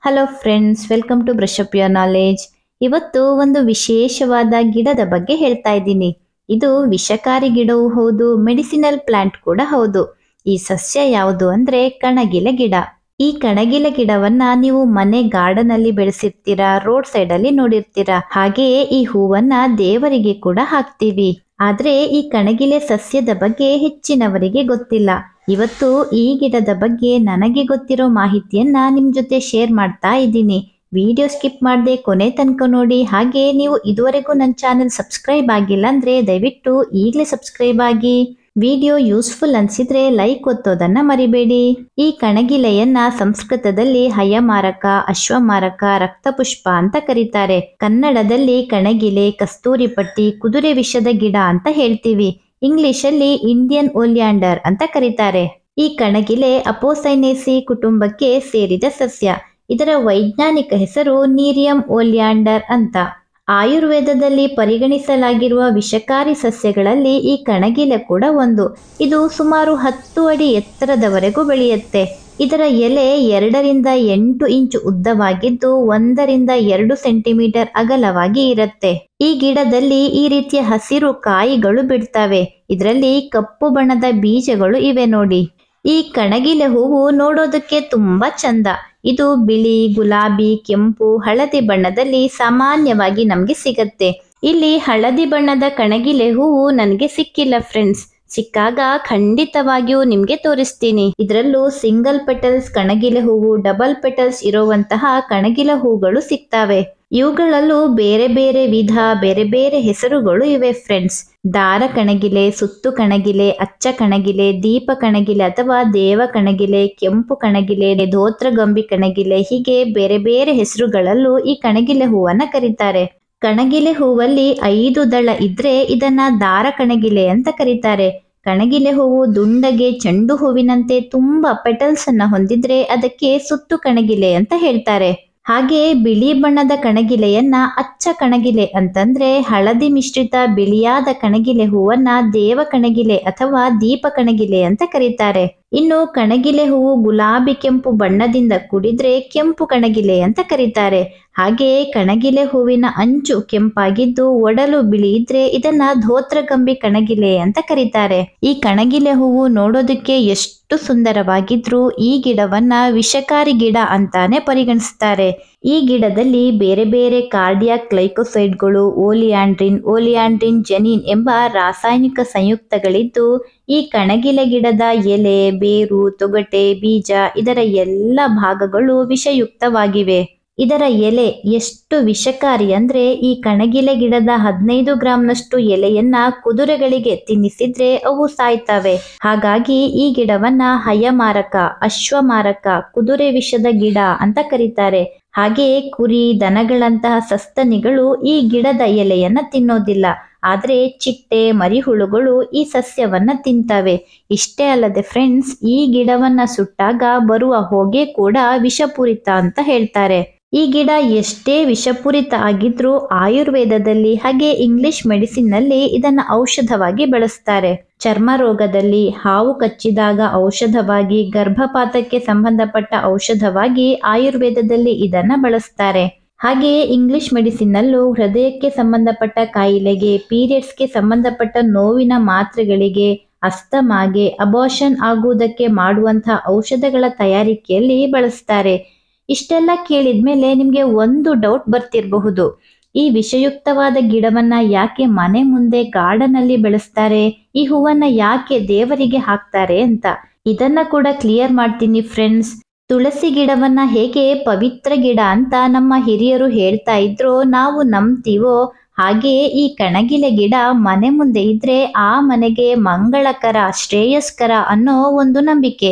hello friends welcome to brush up your knowledge ಇವತ್ತು ಒಂದು ವಿಶೇಷವಾದ ಗಿಡದ ಬಗ್ಗೆ ಹೇಳ್ತಾ ಇದ್ದೀನಿ ಇದು ವಿಷಕಾರಿ ಗಿಡವೂ ಹೌದು ಮೆಡಿಸಿನಲ್ ಪ್ಲಾಂಟ್ ಕೂಡ ಹೌದು ಈ ಸಸ್ಯ ಯಾವುದು ಅಂದ್ರೆ ಕಣಗಿಲೆ ಗಿಡ ಈ ಕಣಗಿಲೆ ಗಿಡವನ್ನ ನೀವು ಮನೆ ಗಾರ್ಡನ್ ಅಲ್ಲಿ ಬೆಳೆಸಿರ್ತೀರಾ ರೋಡ್ ಸೈಡ್ ಅಲ್ಲಿ ನೋಡಿರ್ತೀರಾ ಹಾಗೆಯೇ ಈ ಹೂವನ್ನ ದೇವರಿಗೆ ಕೂಡ ಹಾಕ್ತೀವಿ ಆದ್ರೆ ಈ ಕಣಗಿಲೆ ಸಸ್ಯದ ಬಗ್ಗೆ ಹೆಚ್ಚಿನವರಿಗೆ ಗೊತ್ತಿಲ್ಲ ಇವತ್ತು ಈ ಗಿಡದ ಬಗ್ಗೆ ನನಗೆ ಗೊತ್ತಿರೋ ಮಾಹಿತಿಯನ್ನ ನಿಮ್ ಜೊತೆ ಶೇರ್ ಮಾಡ್ತಾ ಇದ್ದೀನಿ ವಿಡಿಯೋ ಸ್ಕಿಪ್ ಮಾಡದೆ ಕೊನೆ ತನಕ ನೋಡಿ ಹಾಗೆ ನೀವು ಇದುವರೆಗೂ ನನ್ನ ಚಾನೆಲ್ ಸಬ್ಸ್ಕ್ರೈಬ್ ಆಗಿಲ್ಲ ಅಂದ್ರೆ ದಯವಿಟ್ಟು ಈಗಲೇ ಸಬ್ಸ್ಕ್ರೈಬ್ ಆಗಿ ವಿಡಿಯೋ ಯೂಸ್ಫುಲ್ ಅನ್ಸಿದ್ರೆ ಲೈಕ್ ಒತ್ತೋದನ್ನ ಮರಿಬೇಡಿ ಈ ಕಣಗಿಲೆಯನ್ನ ಸಂಸ್ಕೃತದಲ್ಲಿ ಹಯಮಾರಕ ಅಶ್ವಮಾರಕ ರಕ್ತಪುಷ್ಪ ಅಂತ ಕರೀತಾರೆ ಕನ್ನಡದಲ್ಲಿ ಕಣಗಿಲೆ ಕಸ್ತೂರಿ ಪಟ್ಟಿ ಕುದುರೆ ವಿಷದ ಗಿಡ ಅಂತ ಹೇಳ್ತೀವಿ ಇಂಗ್ಲಿಷಲ್ಲಿ ಇಂಡಿಯನ್ ಓಲಿಯಾಂಡರ್ ಅಂತ ಕರೀತಾರೆ ಈ ಕಣಗಿಲೆ ಅಪೋಸೈನೇಸಿ ಕುಟುಂಬಕ್ಕೆ ಸೇರಿದ ಸಸ್ಯ ಇದರ ವೈಜ್ಞಾನಿಕ ಹೆಸರು ನೀರಿಯಂ ಓಲಿಯಾಂಡರ್ ಅಂತ ಆಯುರ್ವೇದದಲ್ಲಿ ಪರಿಗಣಿಸಲಾಗಿರುವ ವಿಷಕಾರಿ ಸಸ್ಯಗಳಲ್ಲಿ ಈ ಕಣಗಿಲೆ ಕೂಡ ಒಂದು ಇದು ಸುಮಾರು ಹತ್ತು ಅಡಿ ಎತ್ತರದವರೆಗೂ ಬೆಳೆಯುತ್ತೆ ಇದರ ಎಲೆ ಎರಡರಿಂದ ಎಂಟು ಇಂಚು ಉದ್ದವಾಗಿದ್ದು ಒಂದರಿಂದ ಎರಡು ಸೆಂಟಿಮೀಟರ್ ಅಗಲವಾಗಿ ಇರುತ್ತೆ ಈ ಗಿಡದಲ್ಲಿ ಈ ರೀತಿಯ ಹಸಿರು ಕಾಯಿಗಳು ಬಿಡ್ತವೆ ಇದರಲ್ಲಿ ಕಪ್ಪು ಬಣ್ಣದ ಬೀಜಗಳು ಇವೆ ನೋಡಿ ಈ ಕಣಗಿಲೆ ಹೂವು ನೋಡೋದಕ್ಕೆ ತುಂಬಾ ಚಂದ ಇದು ಬಿಳಿ ಗುಲಾಬಿ ಕೆಂಪು ಹಳದಿ ಬಣ್ಣದಲ್ಲಿ ಸಾಮಾನ್ಯವಾಗಿ ನಮಗೆ ಸಿಗತ್ತೆ ಇಲ್ಲಿ ಹಳದಿ ಬಣ್ಣದ ಕಣಗಿಲೆ ಹೂವು ನನಗೆ ಸಿಕ್ಕಿಲ್ಲ ಫ್ರೆಂಡ್ಸ್ ಸಿಕ್ಕಾಗ ಖಂಡಿತವಾಗಿಯೂ ನಿಮ್ಗೆ ತೋರಿಸ್ತೀನಿ ಇದರಲ್ಲೂ ಸಿಂಗಲ್ ಪೆಟಲ್ಸ್ ಕಣಗಿಲೆ ಹೂವು ಡಬಲ್ ಪೆಟಲ್ಸ್ ಇರುವಂತಹ ಕಣಗಿಲೆ ಹೂಗಳು ಸಿಗ್ತವೆ ಇವುಗಳಲ್ಲೂ ಬೇರೆ ಬೇರೆ ವಿಧ ಬೇರೆ ಬೇರೆ ಹೆಸರುಗಳು ಇವೆ ಫ್ರೆಂಡ್ಸ್ ದಾರ ಕಣಗಿಲೆ ಸುತ್ತು ಕಣಗಿಲೆ ಅಚ್ಚ ಕಣಗಿಲೆ ದೀಪ ಕಣಗಿಲೆ ಅಥವಾ ದೇವ ಕಣಗಿಲೆ ಕೆಂಪು ಕಣಗಿಲೆ ಧೋತ್ರಗಂಬಿ ಕಣಗಿಲೆ ಹೀಗೆ ಬೇರೆ ಬೇರೆ ಹೆಸರುಗಳಲ್ಲೂ ಈ ಕಣಗಿಲೆ ಹೂವನ್ನ ಕರೀತಾರೆ ಕಣಗಿಲೆ ಹೂವಲ್ಲಿ ಐದು ದಳ ಇದ್ರೆ ಇದನ್ನ ದಾರ ಕಣಗಿಲೆ ಅಂತ ಕರೀತಾರೆ ಕಣಗಿಲೆ ಹೂವು ದುಂಡಗೆ ಚೆಂಡು ಹೂವಿನಂತೆ ತುಂಬಾ ಪೆಟಲ್ಸ್ ಅನ್ನ ಹೊಂದಿದ್ರೆ ಅದಕ್ಕೆ ಸುತ್ತು ಕಣಗಿಲೆ ಅಂತ ಹೇಳ್ತಾರೆ ಹಾಗೆ ಬಿಳಿ ಬಣ್ಣದ ಕಣಗಿಲೆಯನ್ನ ಅಚ್ಚ ಕಣಗಿಲೆ ಅಂತಂದ್ರೆ ಹಳದಿ ಮಿಶ್ರಿತ ಬಿಳಿಯಾದ ಕಣಗಿಲೆ ಹೂವನ್ನ ದೇವ ಕಣಗಿಲೆ ಅಥವಾ ದೀಪ ಕಣಗಿಲೆ ಅಂತ ಕರೀತಾರೆ ಇನ್ನು ಕಣಗಿಲೆ ಹೂವು ಗುಲಾಬಿ ಕೆಂಪು ಬಣ್ಣದಿಂದ ಕೂಡಿದ್ರೆ ಕೆಂಪು ಕಣಗಿಲೆ ಅಂತ ಕರೀತಾರೆ ಹಾಗೆ ಕಣಗಿಲೆ ಹೂವಿನ ಅಂಚು ಕೆಂಪಾಗಿದ್ದು ಒಡಲು ಬಿಳಿ ಇದ್ರೆ ಇದನ್ನ ಧೋತ್ರಗಂಬಿ ಕಣಗಿಲೆ ಅಂತ ಕರೀತಾರೆ ಈ ಕಣಗಿಲೆ ಹೂವು ನೋಡೋದಕ್ಕೆ ಎಷ್ಟು ಸುಂದರವಾಗಿದ್ರೂ ಈ ಗಿಡವನ್ನ ವಿಷಕಾರಿ ಗಿಡ ಅಂತಾನೆ ಪರಿಗಣಿಸ್ತಾರೆ ಈ ಗಿಡದಲ್ಲಿ ಬೇರೆ ಬೇರೆ ಕಾರ್ಡಿಯಾಕ್ ಗ್ಲೈಕೋಸೈಡ್ಗಳು ಓಲಿಯಾಂಡ್ರಿನ್ ಓಲಿಯಾಂಡ್ರಿನ್ ಜೆನಿನ್ ಎಂಬ ರಾಸಾಯನಿಕ ಸಂಯುಕ್ತಗಳಿದ್ದು ಈ ಕಣಗಿಲೆ ಗಿಡದ ಎಲೆ ಬೇರು ತೊಗಟೆ ಬೀಜ ಇದರ ಎಲ್ಲ ಭಾಗಗಳು ವಿಷಯುಕ್ತವಾಗಿವೆ ಇದರ ಎಲೆ ಎಷ್ಟು ವಿಷಕಾರಿ ಅಂದ್ರೆ ಈ ಕಣಗಿಲೆ ಗಿಡದ ಹದಿನೈದು ಗ್ರಾಂನಷ್ಟು ಎಲೆಯನ್ನ ಕುದುರೆಗಳಿಗೆ ತಿನ್ನಿಸಿದ್ರೆ ಅವು ಸಾಯ್ತವೆ ಹಾಗಾಗಿ ಈ ಗಿಡವನ್ನ ಹಯಮಾರಕ ಅಶ್ವಮಾರಕ ಕುದುರೆ ವಿಷದ ಗಿಡ ಅಂತ ಕರೀತಾರೆ ಹಾಗೆಯೇ ಕುರಿ ದನಗಳಂತಹ ಸಸ್ತನಿಗಳು ಈ ಗಿಡದ ಎಲೆಯನ್ನ ತಿನ್ನೋದಿಲ್ಲ ಆದ್ರೆ ಚಿಟ್ಟೆ ಮರಿಹುಳುಗಳು ಈ ಸಸ್ಯವನ್ನ ತಿಂತವೆ ಇಷ್ಟೇ ಅಲ್ಲದೆ ಫ್ರೆಂಡ್ಸ್ ಈ ಗಿಡವನ್ನ ಸುಟ್ಟಾಗ ಬರುವ ಹೊಗೆ ಕೂಡ ವಿಷಪೂರಿತ ಅಂತ ಹೇಳ್ತಾರೆ ಈ ಗಿಡ ಎಷ್ಟೇ ವಿಷಪೂರಿತ ಆಗಿದ್ರೂ ಆಯುರ್ವೇದದಲ್ಲಿ ಹಾಗೆ ಇಂಗ್ಲಿಷ್ ಮೆಡಿಸಿನ್ ನಲ್ಲಿ ಇದನ್ನ ಔಷಧವಾಗಿ ಬಳಸ್ತಾರೆ ಚರ್ಮ ರೋಗದಲ್ಲಿ ಹಾವು ಕಚ್ಚಿದಾಗ ಔಷಧವಾಗಿ ಗರ್ಭಪಾತಕ್ಕೆ ಸಂಬಂಧಪಟ್ಟ ಔಷಧವಾಗಿ ಆಯುರ್ವೇದದಲ್ಲಿ ಇದನ್ನ ಬಳಸ್ತಾರೆ ಹಾಗೆಯೇ ಇಂಗ್ಲಿಷ್ ಮೆಡಿಸಿನ್ ನಲ್ಲೂ ಹೃದಯಕ್ಕೆ ಸಂಬಂಧಪಟ್ಟ ಕಾಯಿಲೆಗೆ ಪೀರಿಯಡ್ಸ್ಗೆ ಸಂಬಂಧಪಟ್ಟ ನೋವಿನ ಮಾತ್ರೆಗಳಿಗೆ ಅಸ್ತಮಾಗೆ ಅಬಾಷನ್ ಆಗುವುದಕ್ಕೆ ಮಾಡುವಂತಹ ಔಷಧಗಳ ತಯಾರಿಕೆಯಲ್ಲಿ ಬಳಸ್ತಾರೆ ಇಷ್ಟೆಲ್ಲ ಕೇಳಿದ್ಮೇಲೆ ನಿಮ್ಗೆ ಒಂದು ಡೌಟ್ ಬರ್ತಿರಬಹುದು ಈ ವಿಷಯುಕ್ತವಾದ ಗಿಡವನ್ನ ಯಾಕೆ ಮನೆ ಮುಂದೆ ಗಾರ್ಡನ್ ಅಲ್ಲಿ ಬೆಳೆಸ್ತಾರೆ ಈ ಹೂವನ್ನ ಯಾಕೆ ದೇವರಿಗೆ ಹಾಕ್ತಾರೆ ಅಂತ ಇದನ್ನ ಕೂಡ ಕ್ಲಿಯರ್ ಮಾಡ್ತೀನಿ ಫ್ರೆಂಡ್ಸ್ ತುಳಸಿ ಗಿಡವನ್ನ ಹೇಗೆ ಪವಿತ್ರ ಗಿಡ ಅಂತ ನಮ್ಮ ಹಿರಿಯರು ಹೇಳ್ತಾ ಇದ್ರು ನಾವು ನಂಬ್ತೀವೋ ಹಾಗೆಯೇ ಈ ಕಣಗಿಲೆ ಗಿಡ ಮನೆ ಮುಂದೆ ಇದ್ರೆ ಆ ಮನೆಗೆ ಮಂಗಳಕರ ಶ್ರೇಯಸ್ಕರ ಅನ್ನೋ ಒಂದು ನಂಬಿಕೆ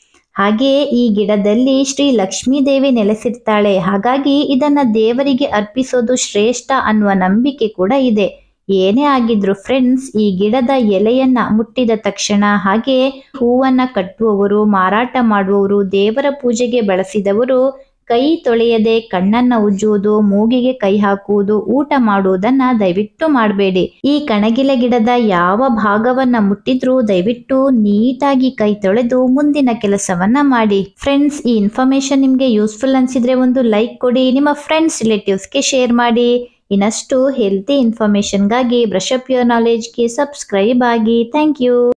ಹಾಗೆಯೇ ಈ ಗಿಡದಲ್ಲಿ ಶ್ರೀ ಲಕ್ಷ್ಮೀ ದೇವಿ ನೆಲೆಸಿರ್ತಾಳೆ ಹಾಗಾಗಿ ಇದನ್ನ ದೇವರಿಗೆ ಅರ್ಪಿಸೋದು ಶ್ರೇಷ್ಠ ಅನ್ನುವ ನಂಬಿಕೆ ಕೂಡ ಇದೆ ಏನೇ ಆಗಿದ್ರು ಫ್ರೆಂಡ್ಸ್ ಈ ಗಿಡದ ಎಲೆಯನ್ನ ಮುಟ್ಟಿದ ತಕ್ಷಣ ಹಾಗೆ ಹೂವನ್ನ ಕಟ್ಟುವವರು ಮಾರಾಟ ಮಾಡುವವರು ದೇವರ ಪೂಜೆಗೆ ಬಳಸಿದವರು ಕೈ ತೊಳೆಯದೆ ಕಣ್ಣನ್ನ ಉಜ್ಜುವುದು ಮೂಗಿಗೆ ಕೈ ಹಾಕುವುದು ಊಟ ಮಾಡುವುದನ್ನ ದಯವಿಟ್ಟು ಮಾಡಬೇಡಿ ಈ ಕಣಗಿಲೆ ಗಿಡದ ಯಾವ ಭಾಗವನ್ನ ಮುಟ್ಟಿದ್ರೂ ದಯವಿಟ್ಟು ನೀಟಾಗಿ ಕೈ ತೊಳೆದು ಮುಂದಿನ ಕೆಲಸವನ್ನ ಮಾಡಿ ಫ್ರೆಂಡ್ಸ್ ಈ ಇನ್ಫಾರ್ಮೇಶನ್ ನಿಮ್ಗೆ ಯೂಸ್ಫುಲ್ ಅನ್ಸಿದ್ರೆ ಒಂದು ಲೈಕ್ ಕೊಡಿ ನಿಮ್ಮ ಫ್ರೆಂಡ್ಸ್ ರಿಲೇಟಿವ್ಸ್ಗೆ ಶೇರ್ ಮಾಡಿ ಇನ್ನಷ್ಟು ಹೆಲ್ತಿ ಇನ್ಫಾರ್ಮೇಶನ್ಗಾಗಿ ಬ್ರಷಪ್ ಯುವರ್ ನಾಲೆಜ್ಗೆ ಸಬ್ಸ್ಕ್ರೈಬ್ ಆಗಿ ಥ್ಯಾಂಕ್ ಯು